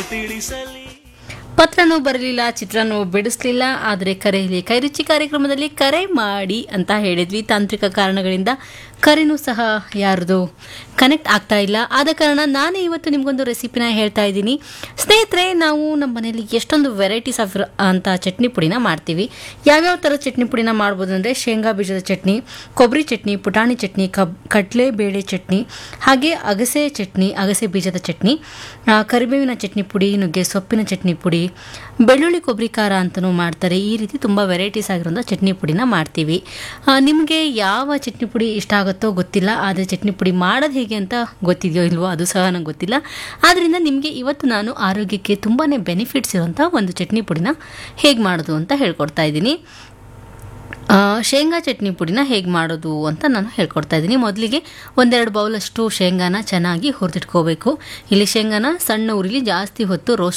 ತಿಳಿಸಲಿ ಪತ್ರನೂ ಬರಲಿಲ್ಲ ಚಿತ್ರನೂ ಬಿಡಿಸ್ಲಿಲ್ಲ ಆದರೆ ಕರೆಯಲ್ಲಿ ಕೈರುಚಿ ಕಾರ್ಯಕ್ರಮದಲ್ಲಿ ಕರೆ ಮಾಡಿ ಅಂತ ಹೇಳಿದ್ವಿ ತಾಂತ್ರಿಕ ಕಾರಣಗಳಿಂದ ಕರೆನೂ ಸಹ ಯಾರ್ದು ಕನೆಕ್ಟ್ ಆಗ್ತಾ ಇಲ್ಲ ಆದ ಕಾರಣ ನಾನೇ ಇವತ್ತು ನಿಮಗೊಂದು ರೆಸಿಪಿನ ಹೇಳ್ತಾ ಇದ್ದೀನಿ ಸ್ನೇಹಿತರೆ ನಾವು ನಮ್ಮ ಮನೆಯಲ್ಲಿ ಎಷ್ಟೊಂದು ವೆರೈಟೀಸ್ ಆಫ್ ಅಂತ ಚಟ್ನಿ ಪುಡಿನ ಮಾಡ್ತೀವಿ ಯಾವ್ಯಾವ ಥರ ಚಟ್ನಿ ಪುಡಿನ ಮಾಡ್ಬೋದು ಅಂದರೆ ಶೇಂಗಾ ಬೀಜದ ಚಟ್ನಿ ಕೊಬ್ಬರಿ ಚಟ್ನಿ ಪುಟಾಣಿ ಚಟ್ನಿ ಕಬ್ ಕಡಲೆಬೇಳೆ ಚಟ್ನಿ ಹಾಗೆ ಅಗಸೆ ಚಟ್ನಿ ಅಗಸೆ ಬೀಜದ ಚಟ್ನಿ ಆ, ಕರಿಬೇವಿನ ಚಟ್ನಿ ಪುಡಿ ನುಗ್ಗೆ ಸೊಪ್ಪಿನ ಚಟ್ನಿ ಪುಡಿ ಬೆಳ್ಳುಳ್ಳಿ ಕೊಬ್ಬರಿ ಖಾರ ಅಂತಲೂ ಮಾಡ್ತಾರೆ ಈ ರೀತಿ ತುಂಬ ವೆರೈಟೀಸ್ ಆಗಿರೋಂಥ ಚಟ್ನಿ ಪುಡಿನ ಮಾಡ್ತೀವಿ ನಿಮಗೆ ಯಾವ ಚಟ್ನಿ ಪುಡಿ ಇಷ್ಟ ಆಗುತ್ತೋ ಗೊತ್ತಿಲ್ಲ ಆದರೆ ಚಟ್ನಿ ಪುಡಿ ಮಾಡೋದು ಹೇಗೆ ಅಂತ ಗೊತ್ತಿದೆಯೋ ಇಲ್ವೋ ಅದು ಸಹ ನಂಗೆ ಗೊತ್ತಿಲ್ಲ ಆದ್ದರಿಂದ ನಿಮಗೆ ಇವತ್ತು ನಾನು ಆರೋಗ್ಯಕ್ಕೆ ತುಂಬಾ ಬೆನಿಫಿಟ್ಸ್ ಇರುವಂಥ ಒಂದು ಚಟ್ನಿ ಪುಡಿನ ಹೇಗೆ ಮಾಡೋದು ಅಂತ ಹೇಳ್ಕೊಡ್ತಾ ಇದ್ದೀನಿ ಆ, ಶೇಂಗಾ ಚಟ್ನಿ ಪುಡಿನ ಹೇಗೆ ಮಾಡೋದು ಅಂತ ನಾನು ಹೇಳ್ಕೊಡ್ತಾ ಇದ್ದೀನಿ ಮೊದಲಿಗೆ ಒಂದೆರಡು ಬೌಲಷ್ಟು ಶೇಂಗಾನ ಚೆನ್ನಾಗಿ ಹುರಿದಿಟ್ಕೋಬೇಕು ಇಲ್ಲಿ ಶೇಂಗಾನ ಸಣ್ಣ ಉರಿಲಿ ಜಾಸ್ತಿ ಹೊತ್ತು ರೋಸ್ಟ್